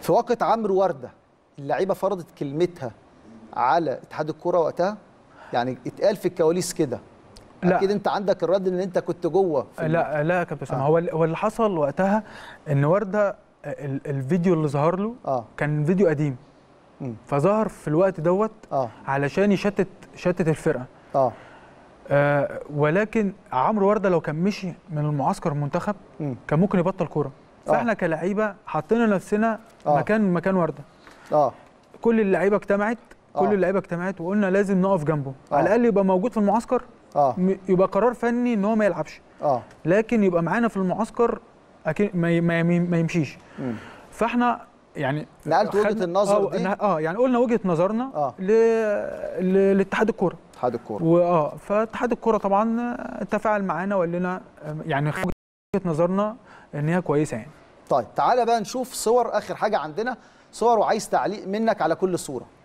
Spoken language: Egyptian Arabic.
في واقعة عمرو ورده اللعيبه فرضت كلمتها على اتحاد الكوره وقتها يعني اتقال في الكواليس كده لا. اكيد انت عندك الرد ان انت كنت جوه في لا لا يا كابتن اسامه آه. هو هو اللي حصل وقتها ان ورده ال- الفيديو اللي ظهر له اه كان فيديو قديم مم. فظهر في الوقت دوت اه علشان يشتت شتت الفرقه اه آه ولكن عمرو ورده لو كان مشي من المعسكر المنتخب مم. كان ممكن يبطل كوره آه. فاحنا كلعيبه حطينا نفسنا آه. مكان مكان ورده اه كل اللعيبه اجتمعت كل آه. اللعيبه اجتمعت وقلنا لازم نقف جنبه آه. على الاقل يبقى موجود في المعسكر اه م- يبقى قرار فني ان هو ما يلعبش اه لكن يبقى معانا في المعسكر أكيد ما ي- ما ي- ما يمشيش مم. فاحنا يعني نقلت وجهة خدنا- النظر آه دي؟ اه يعني قلنا وجهه نظرنا آه. ل... ل... لاتحاد الكوره اتحاد الكوره واه فاتحاد الكوره طبعا آه، تفاعل معانا وقال لنا آه، يعني وجهه نظرنا ان هي كويسه يعني طيب تعالى بقى نشوف صور اخر حاجه عندنا صور وعايز تعليق منك على كل صوره